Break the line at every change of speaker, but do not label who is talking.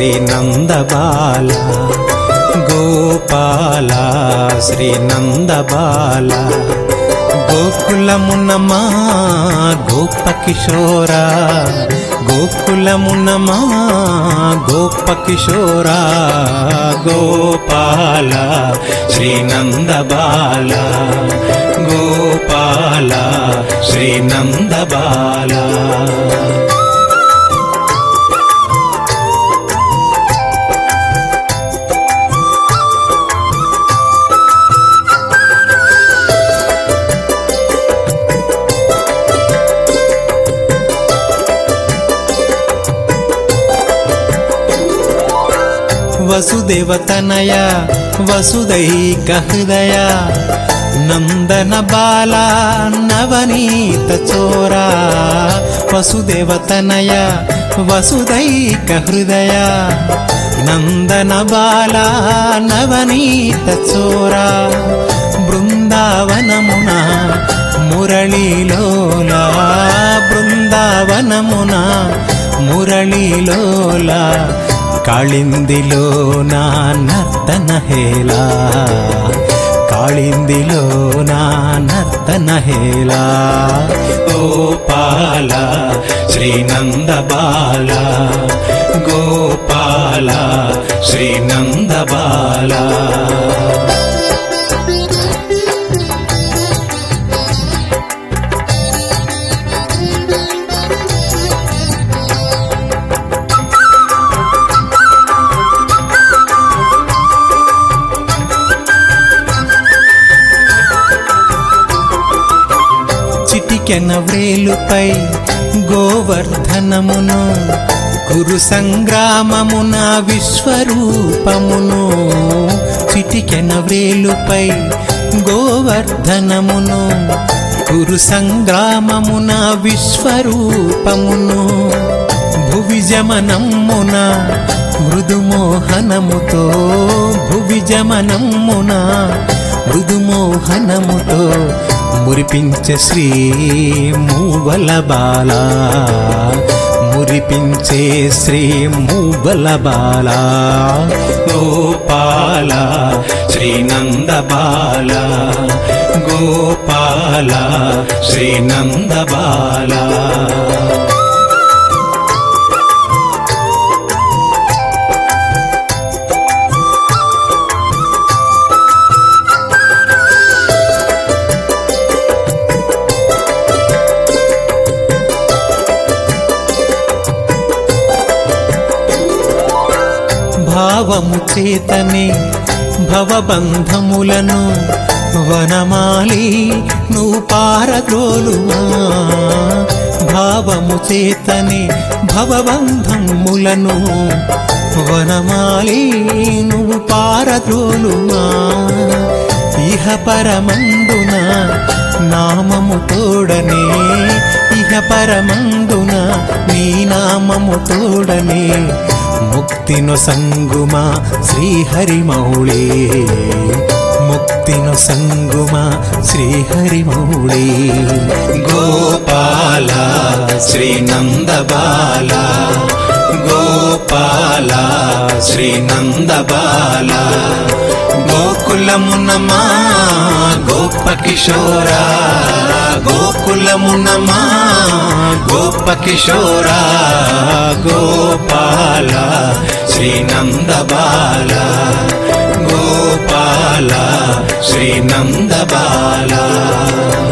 శ్రీనందబాల గోపాల శ్రీనందబాల గోకులమునమా గోప కిశోరా గోకులమునమా గోప కిశోరా గోపాల శ్రీనందబాల గోపాల శ్రీనందబాల వసుదేవతనయ వసుదైక హృదయ నందన బాల నవనీత చోరా వసుదేవతనయ వసుదైక హృదయ నందన బాల నవనీత చోరా బృందావనమున మురళీలోలా బృందావనమున మురళీలోలా కాళిందిలో నా నర్తన హేలా కాళిందిలో నా నర్తన హేలా గోపాల శ్రీనందబాల గోపాల శ్రీనందబాల చిటికెన వ్రేలుపై గోవర్ధనమును కురు సంగ్రామమున విశ్వరూపమును చిటికెన వ్రేలుపై గోవర్ధనమును కురు సంగ్రామమున విశ్వరూపమును భువిజమనమ్మున మృదుమోహనముతో భువిజమనమ్మున మృదుమోహనముతో మురిపించే శ్రీ మూవల బాల మురిపించే శ్రీ మూవల బాల గోపాల శ్రీనంద బాల గోపాల శ్రీనంద బాల భావము చేతనే భవబంధములను వనమాలి నువ్వు పారద్రోలుమా భావము చేతనే భవబంధములను వనమాలి నువ్వు పారద్రోలుమా ఇహ పరమందున నామము తోడనే ఇహ పరమందున నీ నామము తోడనే ముక్తిను సంగుమా శ్రీహరి మౌళి ముక్తిను సంగుమా శ్రీహరి మౌళి గోపాల శ్రీనందబాల గోపాల శ్రీనందబాల గోకులమునమా గోప కిశోరా గోకులమునమా గోప కిశోరా గోపాల శ్రీనందబాల గోపాల శ్రీనందబాల